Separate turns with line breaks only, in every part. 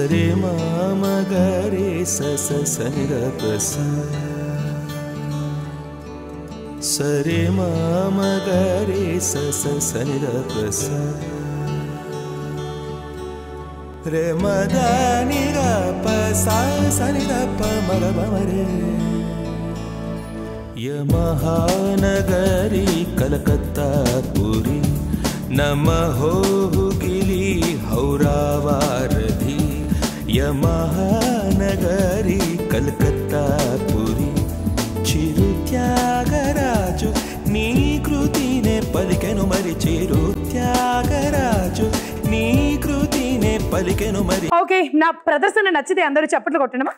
సరే మామ గరే స స సని ద ప స సరే మామ గరే స స సని ద ప స రే మద ని ర ప స సని ద ప మ గ మ మ రే యమహానగరి కలకత్తా పురి నమ హోగిలి హౌరావారధి యమహానగరి కలకత్తా పురి చిరు త్యాగరాజు నీ కృతినే పలికెను మరి చిరు త్యాగరాజు నీ కృతినే పలికెను మరి
ఓకే నా ప్రదర్శన నచ్చితే అందరూ చప్పట్లు కొట్టడమా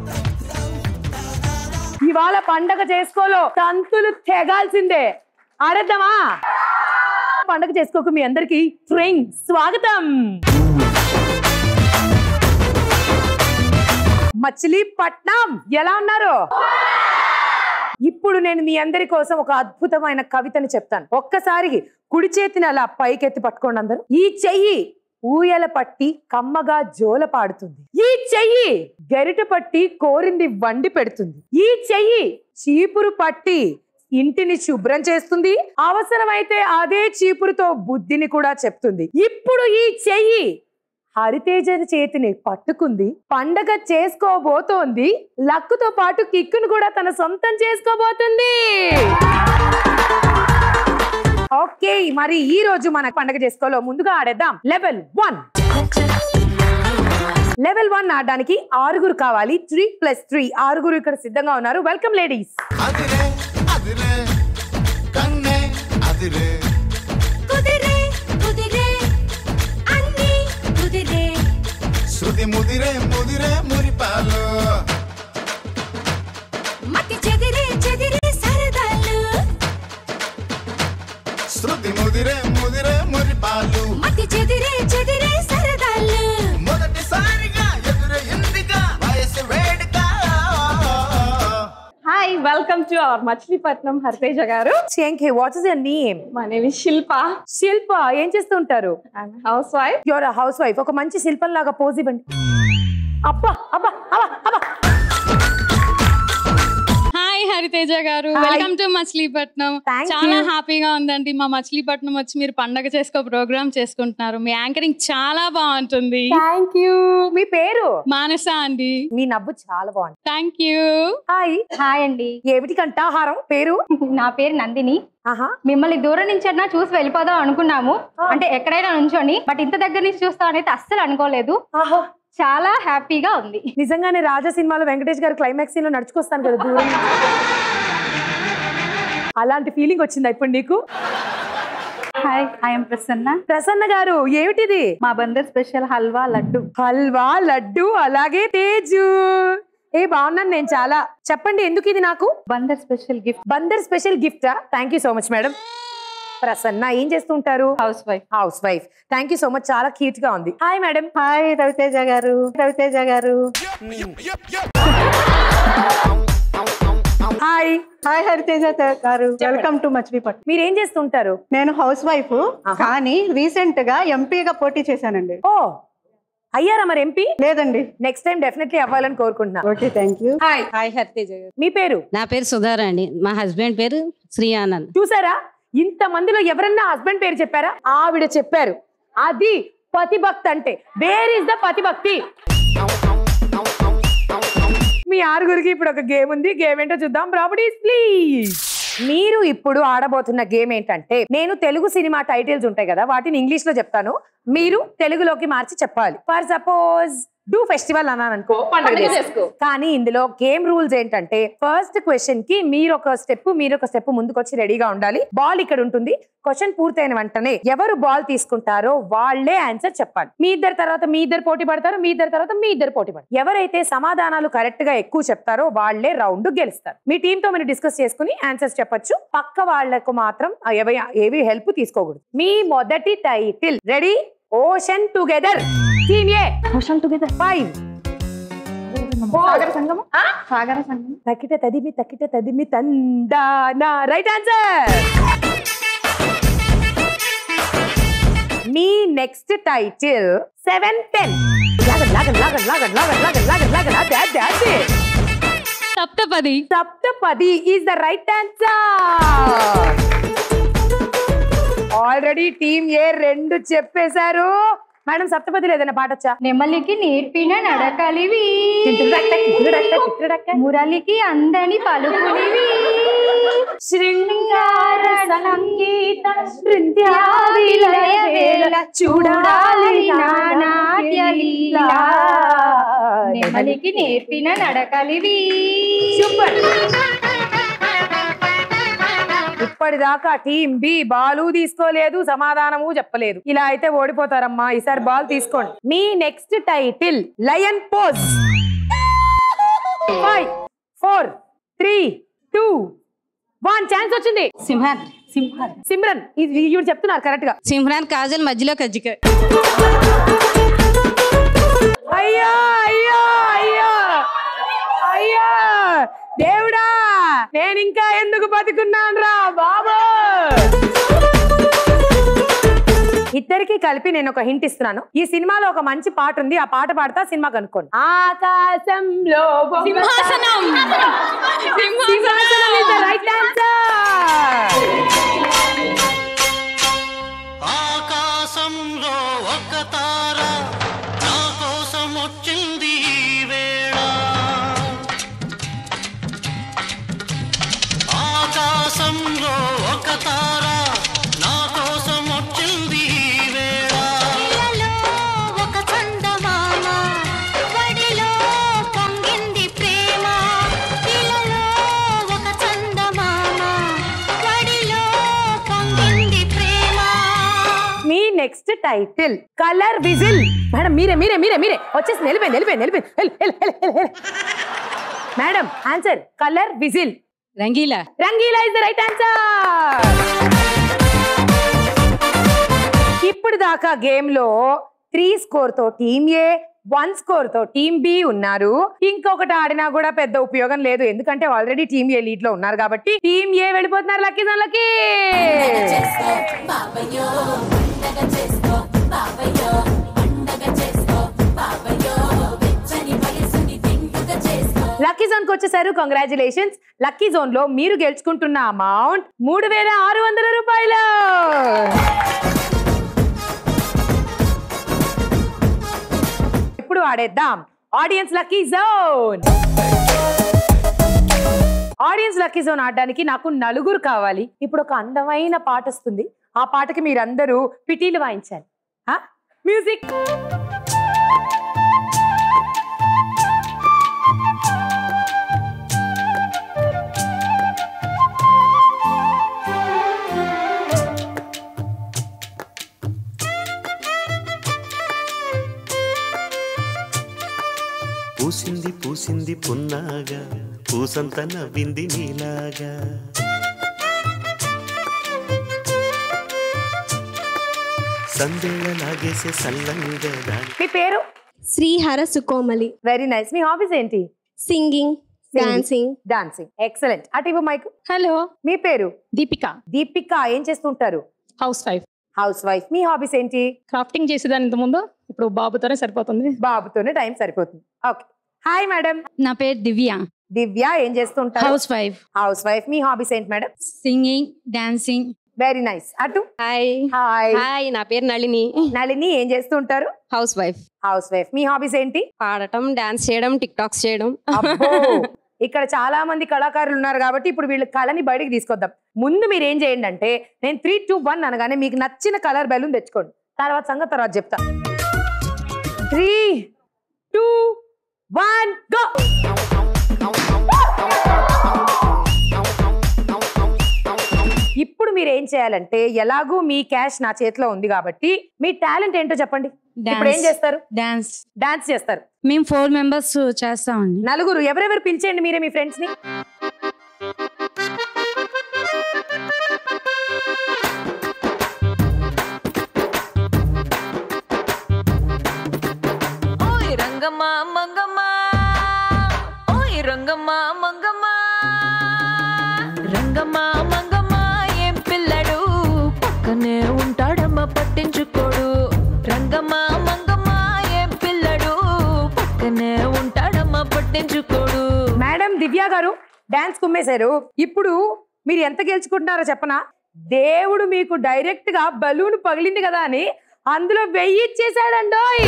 ఇవాళ పండగ చేసుకోలో తంతులు తెగాల్సిందే ఆడేద్దామా పండగ చేసుకోకు మీ అందరికి ట్రైన్ స్వాగతం మచిలీపట్నం ఎలా ఉన్నారు ఇప్పుడు నేను మీ అందరి కోసం ఒక అద్భుతమైన కవితని చెప్తాను ఒక్కసారి కుడి చేతిని అలా పైకెత్తి పట్టుకోండి అందరూ ఈ చెయ్యి ఊయల పట్టి కమ్మగా జోల పాడుతుంది ఈ చెయ్యి గరిట పట్టి కోరింది వండి పెడుతుంది ఈ చెయ్యి చీపురు పట్టి ఇంటిని శుభ్రం చేస్తుంది అవసరమైతే అదే చీపురుతో బుద్ధిని కూడా చెప్తుంది ఇప్పుడు ఈ చెయ్యి హరితేజ చేతిని పట్టుకుంది పండగ చేసుకోబోతోంది లక్కుతో పాటు కిక్కును కూడా తన సొంతం చేసుకోబోతుంది ఓకే మరి ఈ రోజు మన పండగ చేసుకోలో ముందుగా ఆడేద్దాం లెవెల్ వన్ లెవెల్ వన్ ఆడడానికి ఆరుగురు కావాలి త్రీ ప్లస్ త్రీ ఆరుగురు ఇక్కడ సిద్ధంగా ఉన్నారు వెల్కమ్ లేడీస్
అదిరే అదిరే కన్నే అదిరే
కుదిరే కుదిరే అన్ని కుదిరే
శృతి ముదిరే ముదిరే మురిపాలు
మతి చెదిరే చెదిరే సరదాలు
శృతి ముదిరే ముదిరే మురిపాలు
మతి చెదిరే చెదిరే సరదాలు
మొదటిసారిగా ఎదురే ఇందిగా వయసు వేడుక
hi welcome to our Machilipatnam Hariteja గారు
thank you what is your name
మా నేమ్ ఇస్ శిల్ప
శిల్ప ఏం చేస్తుంటారు
housewife
your housewife ఒక మంచి శిల్పం లాగా పోజ్ ఇవ్వండి అబ్బా అబ్బా అబ్బా అబ్బా
హాయ్ హరితేజ గారు
Hi.
Welcome to Machilipatnam
Thank
చాలా
you.
హ్యాపీగా ఉందండి మా మచిలీపట్నం వచ్చి మీరు పండగ చేసుకో ప్రోగ్రామ్ చేసుకుంటున్నారు మీ యాంకరింగ్ చాలా బాగుంటుంది
థ్యాంక్ యూ మీ పేరు
మానస అండి
మీ నవ్వు చాలా బాగుంది
థ్యాంక్ యూ
హాయ్
హాయ్ అండి
ఏమిటి కంఠాహారం పేరు
నా పేరు నందిని
ఆహా
మిమ్మల్ని దూరం నుంచి అన్నా చూసి వెళ్ళిపోదాం అనుకున్నాము అంటే ఎక్కడైనా నుంచొని బట్ ఇంత దగ్గర నుంచి చూస్తాం అనేది అస్సలు అనుకోలేదు
ఆహా
చాలా హ్యాపీగా ఉంది
నిజంగానే రాజా సినిమాలో వెంకటేష్ గారు క్లైమాక్స్ సీన్ లో నడుచుకొస్తాను కదా దూరం నుంచి. అలాంటి ఫీలింగ్ వచ్చిందా ఇప్పుడు నీకు
హాయ్ ఐఎమ్ ప్రసన్న
ప్రసన్న గారు ఏమిటిది
మా బందర్ స్పెషల్ హల్వా లడ్డు
హల్వా లడ్డు అలాగే తేజు ఏ బాగున్నాను నేను చాలా చెప్పండి ఎందుకు ఇది నాకు
Bandar special gift
Bandar special గిఫ్టా thank you so much madam Prasanna ఏం చేస్తుంటారు
housewife
housewife thank you so much చాలా క్యూట్ గా ఉంది హాయ్ మేడం
హాయ్ రవితేజ గారు రవితేజ గారు
హాయ్
హాయ్ హరితేజ గారు వెల్కమ్ టు మచిలీపట్నం
మీరు ఏం చేస్తుంటారు
నేను హౌస్ వైఫ్ కానీ రీసెంట్ గా ఎంపీగా పోటీ చేశానండి
ఓ అయ్యారా మరి ఎంపీ
లేదండి
నెక్స్ట్ టైం డెఫినెట్లీ అవ్వాలని కోరుకుంటున్నా
okay thank you
hi
hi Hariteja గారు
మీ పేరు
నా పేరు సుధారా అండి మా హస్బెండ్ పేరు శ్రీ ఆనంద్
చూసారా ఇంత మందిలో ఎవరన్నా హస్బెండ్ పేరు చెప్పారా ఆవిడ చెప్పారు అది పతిభక్తి అంటే వేర్ ఇస్ ద పతిభక్తి మీ ఆరుగురికి ఇప్పుడు ఒక గేమ్ ఉంది గేమ్ ఏంటో చూద్దాం ప్రాపర్టీస్ ప్లీజ్ మీరు ఇప్పుడు ఆడబోతున్న గేమ్ ఏంటంటే నేను తెలుగు సినిమా టైటిల్స్ ఉంటాయి కదా వాటిని ఇంగ్లీష్ లో చెప్తాను మీరు తెలుగులోకి మార్చి చెప్పాలి ఫర్ సపోజ్ డూ ఫెస్టివల్ అన్నాను అనుకో పండుగ
పండుగ
చేసుకో.
చేసుకో.
కానీ ఇందులో గేమ్ రూల్స్ ఏంటంటే ఫస్ట్ క్వశ్చన్ కి మీరు ఒక స్టెప్ మీరు ఒక స్టెప్ ముందుకొచ్చి రెడీగా ఉండాలి బాల్ ఇక్కడ ఉంటుంది క్వశ్చన్ పూర్తయిన వెంటనే ఎవరు బాల్ తీసుకుంటారో వాళ్ళే ఆన్సర్ చెప్పాలి మీ ఇద్దరు తర్వాత మీ ఇద్దరు పోటీ పడతారు మీ ఇద్దరు తర్వాత మీ ఇద్దరు పోటీ పడతారు ఎవరైతే సమాధానాలు కరెక్ట్ గా ఎక్కువ చెప్తారో వాళ్ళే రౌండ్ గెలుస్తారు మీ టీమ్ తో మీరు డిస్కస్ చేసుకుని ఆన్సర్స్ చెప్పొచ్చు పక్క వాళ్లకు మాత్రం ఏవి ఏవి హెల్ప్ తీసుకోకూడదు మీ మొదటి title ready ocean together team A
ocean together
five
Sagara Sangamam Sagara Sangamam
తక్కిట తదిమి తక్కిట తదిమి తందానా రైట్ ఆన్సర్ మీ next title seven ten Lagaan Lagaan Lagaan Lagaan Lagaan Lagaan Lagaan Lagaan అదే అదే అదే
Saptapadi
Saptapadi is the right answer already team A రెండు చెప్పేశారు మేడం సప్తపదిలో ఏదైనా పాట వచ్చా
నెమలికి నేర్పిన నడకలివి
టింటిడక్క, టింటిడక్క, టింటిడక్క.
మురళికి అందని పలుకులివి
శృంగార సంగీత నృత్యాదిలయ వేళ చూడాలి నా నాట్య లీల.
నెమలికి నేర్పిన నడకలివి
సూపర్ ఇప్పటిదాకా టీం బి బాలు తీసుకోలేదు సమాధానము చెప్పలేదు ఇలా అయితే ఓడిపోతారమ్మా ఈసారి బాల్ తీసుకోండి మీ next title lion pose five four three two one chance వచ్చింది
సింహాన్ సింహాన్
సిమ్రన్ ఇది ఇవి చెప్తున్నారు కరెక్ట్ గా
సింహరాన్ కాజల్ మధ్యలో కజ్జిక
అయ్యో అయ్యో అయ్యో అయ్యో దేవుడా నేను ఇంకా ఎందుకు బతుకున్నాను రా బాబు ఇద్దరికి కలిపి నేను ఒక హింట్ ఇస్తున్నాను ఈ సినిమాలో ఒక మంచి పాట ఉంది ఆ పాట పాడతా సినిమా కనుక్కోండి ఆకాశంలో బొమ్మ-
సింహాసనం
సింహాసనం is the right answer.
ఆకాశంలో ఒక తార నా కోసం వచ్చింది ఈ వేళ ఆకాశంలో ఒక తార నా కోసం వచ్చింది ఈ వేళ
ఇలలో ఒక చందమామ వడిలో పొంగింది ప్రేమ ఇలలో ఒక చందమామ వడిలో పొంగింది ప్రేమ
మీ next title colour whistle madam మీరే మీరే మీరే మీరే వచ్చేసి వెళ్ళిపోయింది వెళ్ళిపోయింది వెళ్ళిపోయింది వెళ్ళు, వెళ్ళు, వెళ్ళు, వెళ్ళు, వెళ్ళు. Madam answer colour whistle
Rangeela
Rangeela is the right answer ఇప్పుడు దాకా గేమ్ లో త్రీ స్కోర్ తో టీమ్ ఏ వన్ స్కోర్ తో టీమ్ బి ఉన్నారు ఇంకొకటి ఆడినా కూడా పెద్ద ఉపయోగం లేదు ఎందుకంటే ఆల్రెడీ టీమ్ ఏ లీడ్ లో ఉన్నారు కాబట్టి టీమ్ ఏ వెళ్ళిపోతున్నారు లక్కీ లక్కీ లక్కీ జోన్ కి వచ్చేసారు కంగ్రాచులేషన్స్ లక్కీ జోన్ లో మీరు గెలుచుకుంటున్న అమౌంట్ మూడు వేల ఆరు వందల రూపాయలు ఇప్పుడు ఆడేద్దాం audience lucky zone audience lucky zone ఆడడానికి నాకు నలుగురు కావాలి ఇప్పుడు ఒక అందమైన పాట వస్తుంది ఆ పాటకి మీరందరూ పిటీలు వాయించాలి మ్యూజిక్
పూసింది పూసింది పున్నాగా పూసంత నవ్వింది నీలాగా సందేళ లాగేసే సల్లంగా దాని
మీ పేరు
శ్రీహర సుకోమలి
వెరీ నైస్ మీ హాబీస్ ఏంటి
సింగింగ్ డాన్సింగ్
డాన్సింగ్ ఎక్సలెంట్ అటు ఇవ్వు మైక్
హలో
మీ పేరు
దీపిక
దీపిక ఏం చేస్తుంటారు
హౌస్ వైఫ్
హౌస్ వైఫ్ మీ హాబీస్ ఏంటి
క్రాఫ్టింగ్ చేసేదాని ఇంత ముందు ఇప్పుడు బాబుతోనే సరిపోతుంది
బాబుతోనే టైం సరిపోతుంది ఓకే హాయ్ మేడం
నా పేరు దివ్య
దివ్య ఏం చేస్తుంటారు
హౌస్ వైఫ్
హౌస్ వైఫ్ మీ హాబీస్ ఏంటి madam
singing dancing
very nice అటు
హాయ్
హాయ్
హాయ్ నా పేరు నళిని
నళిని ఏం చేస్తుంటారు
హౌస్ వైఫ్
హౌస్ వైఫ్ మీ హాబీస్ ఏంటి
పాడటం డాన్స్ చేయడం టిక్ టాక్స్ చేయడం
అబ్బో ఇక్కడ చాలా మంది కళాకారులు ఉన్నారు కాబట్టి ఇప్పుడు వీళ్ళ కళని బయటికి తీసుకొద్దాం ముందు మీరు ఏం చేయండి అంటే నేను త్రీ టూ వన్ అనగానే మీకు నచ్చిన కలర్ బెలూన్ తెచ్చుకోండి తర్వాత సంగతి తర్వాత చెప్తా త్రీ టూ వన్ గో ఇప్పుడు మీరు ఏం చేయాలంటే ఎలాగూ మీ క్యాష్ నా చేతిలో ఉంది కాబట్టి మీ టాలెంట్ ఏంటో చెప్పండి ఇప్పుడు ఏం చేస్తారు
డాన్స్
డాన్స్ చేస్తారు
మేము ఫోర్ మెంబర్స్ చేస్తామండి
నలుగురు ఎవరెవరు పిలిచేయండి మీరే మీ ఫ్రెండ్స్ ని
ఓయ్ రంగమ్మ మంగమ్మ ఓయ్ రంగమ్మ మంగమ్మ రంగమ్మ మంగమ్మ ఏం పిల్లడు పక్కనే ఉంటాడమ్మ పట్టించుకోడు పట్టించుకోడు
మేడం దివ్య గారు డాన్స్ కుమ్మేశారు ఇప్పుడు మీరు ఎంత గెలుచుకుంటున్నారో చెప్పనా దేవుడు మీకు డైరెక్ట్ గా బలూన్ పగిలింది కదా అని అందులో వెయ్యి ఇచ్చేసాడండోయ్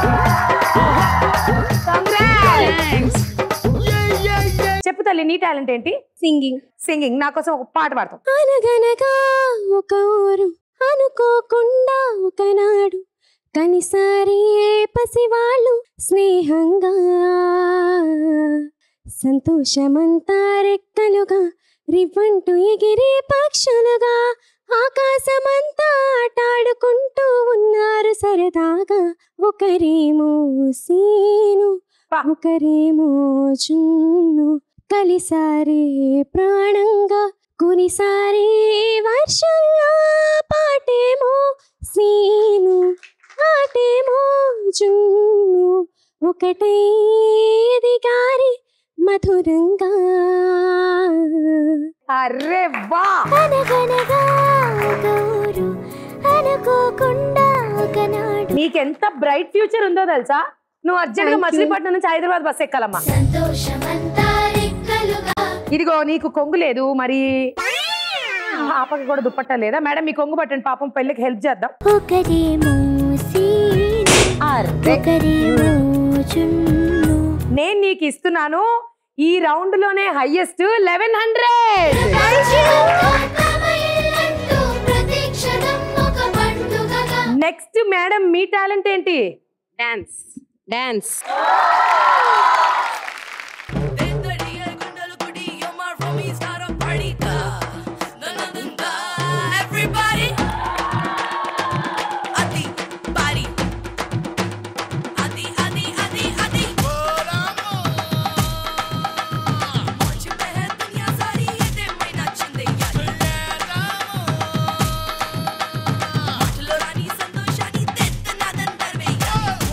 Congrats! చెప్పు తల్లి నీ టాలెంట్ ఏంటి
సింగింగ్
సింగింగ్ నా కోసం ఒక పాట పాడతాం
అనగనగా ఒక ఊరు అనుకోకుండా ఒకనాడు కనిసారి పసివాళ్ళు స్నేహంగా సంతోషమంతా రెక్కలుగా రివ్వంటూ ఎగిరే పక్షులుగా ఆకాశమంతా ఆటాడుకుంటూ ఉన్నారు సరదాగా ఒకరేమో సీను ఒకరేమో చున్ను కలిసారే ప్రాణంగా కొనిసారే వర్షంలో పాటేమో సీను ఆటేమో జున్ను ఒకటై ఎదిగారి మధురంగా
అరే వా
అనగనగా ఒక ఊరు అనుకోకుండా ఒకనాడు
నీకెంత బ్రైట్ ఫ్యూచర్ ఉందో తెలుసా నువ్వు అర్జెంట్ గా
Thank you.
మచిలీపట్నం నుంచి హైదరాబాద్ బస్ ఎక్కాలమ్మా
సంతోషమంతా రెక్కలుగా
ఇదిగో నీకు కొంగు లేదు మరి పాపకి కూడా దుప్పట్టా లేదా మేడం మీ కొంగు పట్టండి పాపం పెళ్ళికి హెల్ప్ చేద్దాం
ఒకరేమో సీను ఒకరేమో జున్ను
నేను నీకు ఇస్తున్నాను ఈ రౌండ్ లోనే highest eleven hundred next madam మీ టాలెంట్ ఏంటి
dance dance
Everybody, adi, body, adi, adi, adi, adi. మోచి పెహ దునియా సారీ ఇదే మై నచ్చింది యాది. మాటలో రాని సంతోషాన్ని తెత్తనాదంతర్వే యాది.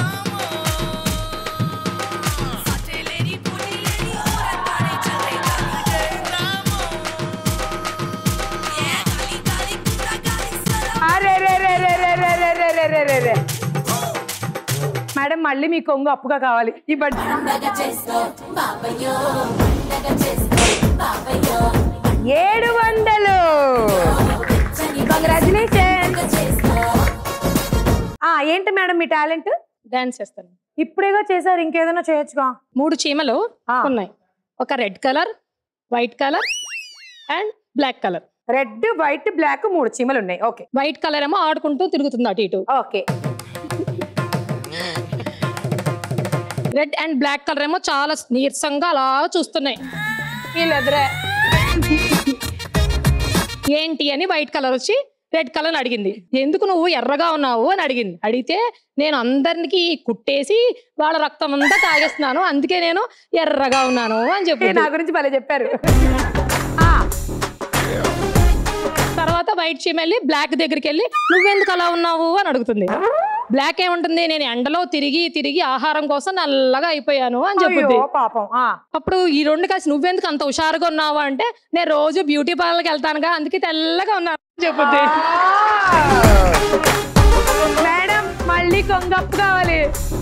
సాటే లేని పోటీ లేని ఊరంతానే చల్లే గాలి. ఏ గాలి గాలి కూడా గాలి సలా
అరే రే రే రే రే రే రే రే రే రే రే రే మేడం మళ్ళీ మీ కొంగు అప్పుగా కావాలి ఈ బట్ ఏడు వందలు కంగ్రాచులేషన్ ఏంటి మేడం మీ టాలెంట్
డాన్స్ చేస్తాను
ఇప్పుడేగా చేశారు ఇంకేదైనా చేయొచ్చుగా
మూడు చీమలు ఉన్నాయి ఒక red colour white colour and black colour
red white black మూడు చీమలు ఉన్నాయి ఓకే
వైట్ కలర్ ఏమో ఆడుకుంటూ తిరుగుతుంది అటు ఇటు
okay
red and black colour ఏమో చాలా నీరసంగా అలా చూస్తున్నాయి వీళ్ళెదరే ఏంటి అని వైట్ కలర్ వచ్చి రెడ్ కలర్ అడిగింది ఎందుకు నువ్వు ఎర్రగా ఉన్నావు అని అడిగింది అడిగితే నేను అందరికి కుట్టేసి వాళ్ళ రక్తం అంతా తాగేస్తున్నాను అందుకే నేను ఎర్రగా ఉన్నాను అని చెప్పి
నా గురించి భలే చెప్పారు
తర్వాత వైట్ చీమ వెళ్ళి బ్లాక్ దగ్గరికి వెళ్ళి నువ్వెందుకు అలా ఉన్నావు అని అడుగుతుంది బ్లాక్ ఏముంటుంది నేను ఎండలో తిరిగి తిరిగి ఆహారం కోసం నల్లగా అయిపోయాను అని చెప్పుద్ది
అయ్యో, పాపం ఆ.
అప్పుడు ఈ రెండు కలిసి నువ్వెందుకు అంత హుషారుగా ఉన్నావు అంటే నేను రోజు బ్యూటీ పార్లర్కి వెళ్తానుగా అందుకే తెల్లగా ఉన్నాను అని చెప్పుద్ది
మేడం మళ్ళీ కొంగప్పు కావాలి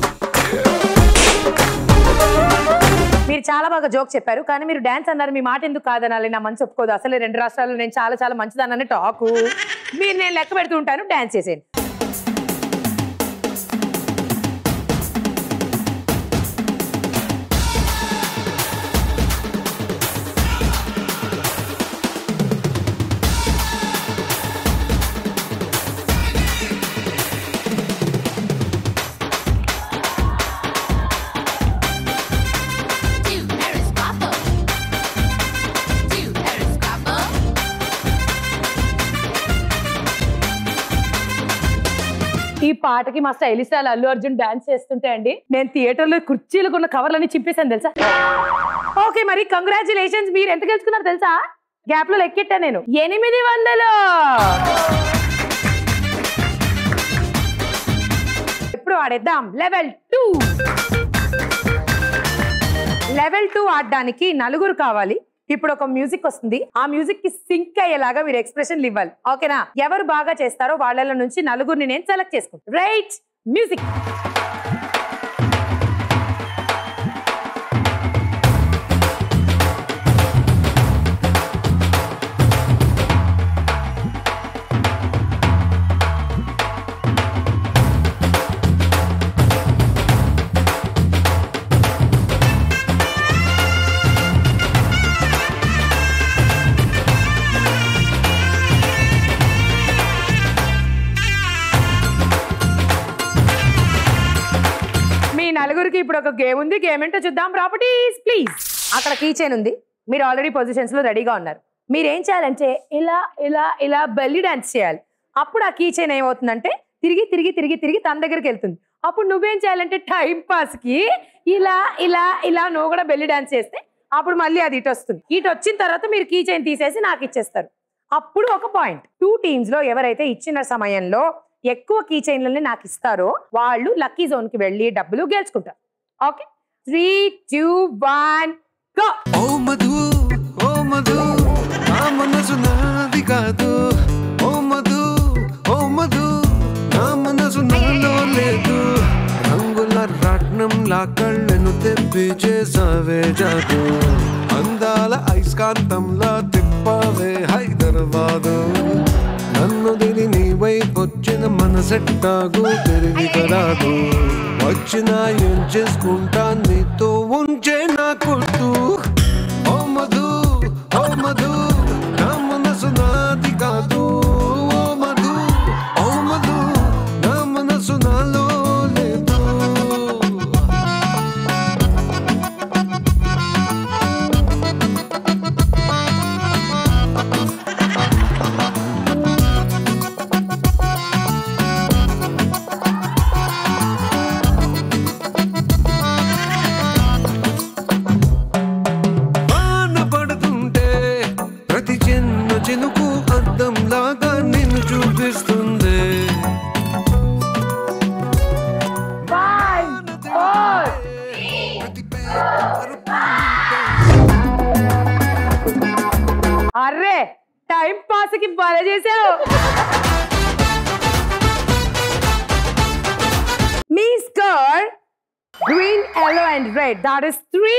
మీరు చాలా బాగా జోక్ చెప్పారు కానీ మీరు డాన్స్ అన్నారు మీ మాట ఎందుకు కాదనాలి నా మనసు ఒప్పుకోదు అసలు రెండు రాష్ట్రాల్లో నేను చాలా చాలా మంచిదానని టాకు మీరు నేను లెక్క పెడుతూ ఉంటాను డాన్స్ చేసేయండి ఈ పాటకి మా స్టైలిస్ట్ వాళ్ళు అల్లు అర్జున్ డాన్స్ చేస్తుంటే అండి నేను థియేటర్ లో కుర్చీలకు ఉన్న కవర్లన్నీ చింపేశాను తెలుసా ఓకే మరి కంగ్రాచులేషన్స్ మీరు ఎంత గెలుచుకున్నారు తెలుసా గ్యాప్ లో లెక్కెట్టా నేను ఎనిమిది వందలు ఇప్పుడు ఆడేద్దాం లెవెల్ టూ లెవెల్ టూ ఆడడానికి నలుగురు కావాలి ఇప్పుడు ఒక మ్యూజిక్ వస్తుంది ఆ మ్యూజిక్ కి సింక్ అయ్యేలాగా మీరు ఎక్స్ప్రెషన్లు ఇవ్వాలి ఓకేనా ఎవరు బాగా చేస్తారో వాళ్ళ నుంచి నలుగురిని నేను సెలెక్ట్ చేసుకుంటాను రైట్ మ్యూజిక్ నలుగురికి ఇప్పుడు ఒక గేమ్ ఉంది గేమ్ ఏంటో చూద్దాం ప్రాపర్టీస్ ప్లీజ్ అక్కడ కీ చైన్ ఉంది మీరు ఆల్రెడీ పొజిషన్స్ లో రెడీగా ఉన్నారు మీరు ఏం చేయాలంటే ఇలా ఇలా ఇలా బెల్లి డాన్స్ చేయాలి అప్పుడు ఆ కీ చైన్ ఏమవుతుందంటే తిరిగి తిరిగి తిరిగి తిరిగి తన దగ్గరికి వెళ్తుంది అప్పుడు నువ్వేం చేయాలంటే టైం పాస్ కి ఇలా ఇలా ఇలా నువ్వు కూడా బెల్లి డాన్స్ చేస్తే అప్పుడు మళ్ళీ అది ఇటు వస్తుంది ఇటు వచ్చిన తర్వాత మీరు కీ చైన్ తీసేసి నాకు ఇచ్చేస్తారు అప్పుడు ఒక పాయింట్ టూ టీమ్స్ లో ఎవరైతే ఇచ్చిన సమయంలో ఎక్కువ కీ చైన్లని నాకు ఇస్తారో వాళ్ళు లక్కీ జోన్ కి వెళ్ళి డబ్బులు గెలుచుకుంటారు okay three two one go
ఓ మధు ఓ మధు నా మనసు నాది కాదు ఓ మధు ఓ మధు నా మనసు నాలో లేదు రంగుల రాట్నంలా కళ్ళను తెప్పి చేసావే జాదు అందాల ఐస్కాంతంలా తిప్పావే హైదరాబాదు నన్ను దిలి నీ వైపు వచ్చిన మనసెట్టాగు తిరిగి కరాదు వచ్చినా ఏం చేసుకుంటా నీతో ఉంచే నా కొట్టు ఓ మధు ఓ మధు నా మనసు నాది కాదు ఓ మధు ఓ మధు నా మనసు నాలో లేదు వాన పడుతుంటే ప్రతి చిన్న చినుకు అద్దంలాగా నిన్ను చూపిస్తుంది
ఫైవ్ ఫోర్ అర్రే టైం పాస్ కి బాగా చేసావు మీ score green yellow and red that is three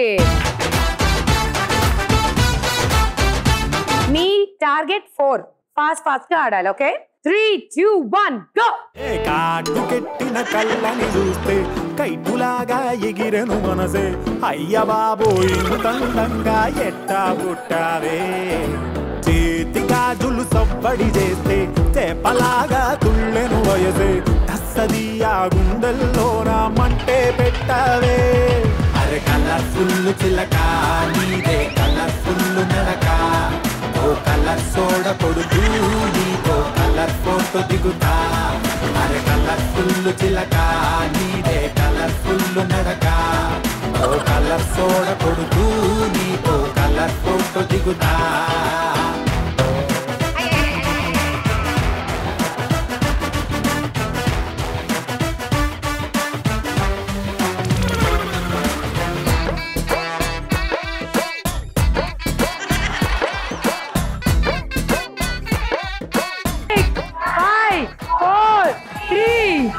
మీ టార్గెట్ ఫోర్ ఫాస్ట్ ఫాస్ట్ గా ఆడాలి okay three two one go
కాటు కెట్టిన కళ్ళని చూస్తే కైటులాగా ఎగిరెను మనసే అయ్య బాబోయ్ తందంగా ఎట్టా పుట్టావే చేతి గాజులు సవ్వడి చేస్తే చేపలాగా తుళ్ళెను వయసే తస్సది ఆ గుండెల్లో నా మంటే పెట్టావే అరే కలర్ఫుల్ చిలక నీదే కలర్ఫుల్ నడక ఓ కలర్ సోడ కొడుతూ నీతో కలర్ ఫోటో దిగుతా అరే కలర్ఫుల్ చిలక నీదే కలర్ఫుల్ నడక ఓ కలర్ సోడ కొడుతూ నీతో కలర్ ఫోటో దిగుతా
ఫైవ్ ఫోర్ త్రీ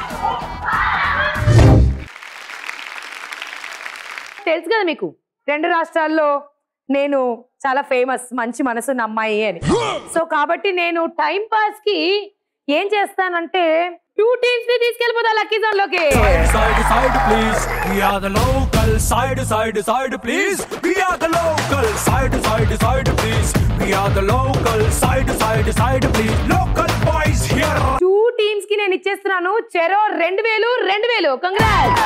తెలుసు కదా మీకు రెండు రాష్ట్రాల్లో నేను చాలా ఫేమస్ మంచి మనసున్న అమ్మాయి అని సో కాబట్టి నేను టైం పాస్ కి ఏం చేస్తానంటే టూ టీమ్స్ ని తీసుకెళ్ళిపోతా లక్కీ జోన్ లోకి
side side please we are the local side side side please we are the local side side side please we are the local side side side please local boys here
two teams కి నేను ఇచ్చేస్తున్నాను చెరో రెండు వేలు రెండు వేలు congrats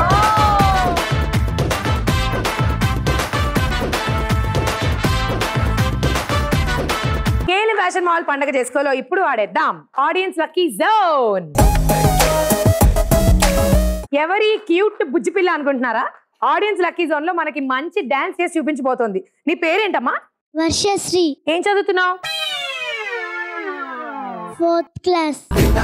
KL fashion mall పండగ చేసుకోలో ఇప్పుడు ఆడేద్దాం ఆడియన్స్ లక్కీ జోన్ ఎవరి క్యూట్ బుజ్జి పిల్ల అనుకుంటున్నారా ఆడియన్స్ లక్కీ జోన్ లో మనకి మంచి డాన్స్ చేసి చూపించబోతోంది నీ పేరేంటమ్మా
వర్షశ్రీ
ఏం చదువుతున్నావు
ఫోర్త్ క్లాస్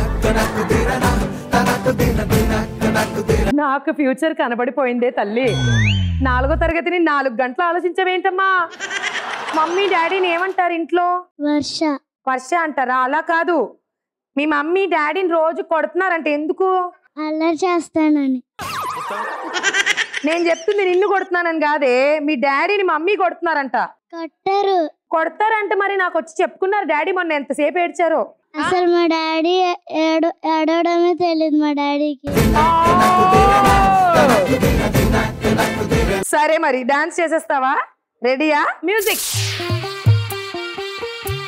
నాకు ఫ్యూచర్ కనబడిపోయిందే తల్లి నాలుగో తరగతిని నాలుగు గంటలు ఆలోచించవేంటమ్మా మమ్మీ డాడీని ఏమంటారు ఇంట్లో
వర్ష
వర్ష అంటారా అలా కాదు మీ మమ్మీ డాడీని రోజు కొడుతున్నారంటే ఎందుకు
అల్లరి చేస్తానని
నేను చెప్తుంది నిన్ను కొడుతున్నానని కాదే మీ డాడీని మమ్మీ కొడుతున్నారంట
కొట్టరు
కొడతారంటే మరి నాకు వచ్చి చెప్పుకున్నారు డాడీ మొన్న ఎంతసేపు ఏడ్చారో
అసలు మా డాడీ ఏడు ఏడవడమే తెలియదు మా డాడీకి
సరే మరి డాన్స్ చేసేస్తావా రెడీయా మ్యూజిక్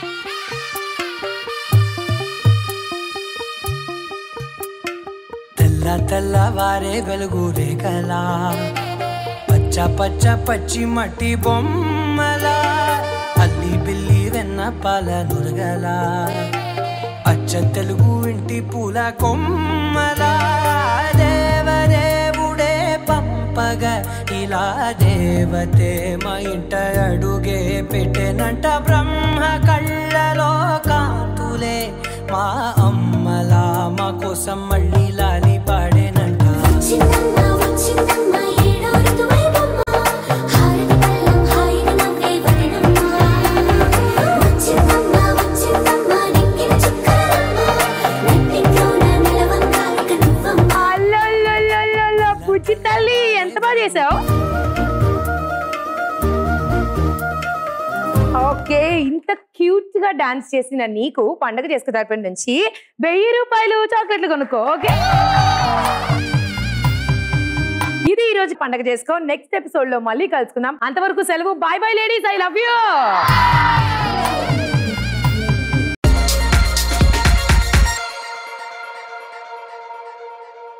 తెల్ల
తెల్ల తెల్లవారే వెలుగు రేఖలా పచ్చ పచ్చ పచ్చి మట్టి బొమ్మలా అల్లి బిల్లి వెన్న పాల నురగలా అచ్చ తెలుగు ఇంటి పూల కొమ్మలా దేవదేవుడే పంపగ ఇలా దేవతే మా ఇంట అడుగే పెట్టెనంట బ్రహ్మ కళ్ళలో కాంతులే మా అమ్మలా మా కోసం మళ్ళీ లాలి పాడేనంట
అల్లల్లల్లల్లల్ల, బుజ్జి తల్లి ఎంత బాగా చేసావు ఓకే ఇంత క్యూట్ గా డాన్స్ చేసిన నీకు పండగ చేసుకు తరపున నుంచి వెయ్యి రూపాయలు చాక్లెట్లు కొనుక్కో ఓకే ఇది ఈ రోజు పండగ చేసుకో నెక్స్ట్ ఎపిసోడ్ లో మళ్ళీ కలుసుకుందాం అంతవరకు సెలవు bye bye ladies I love you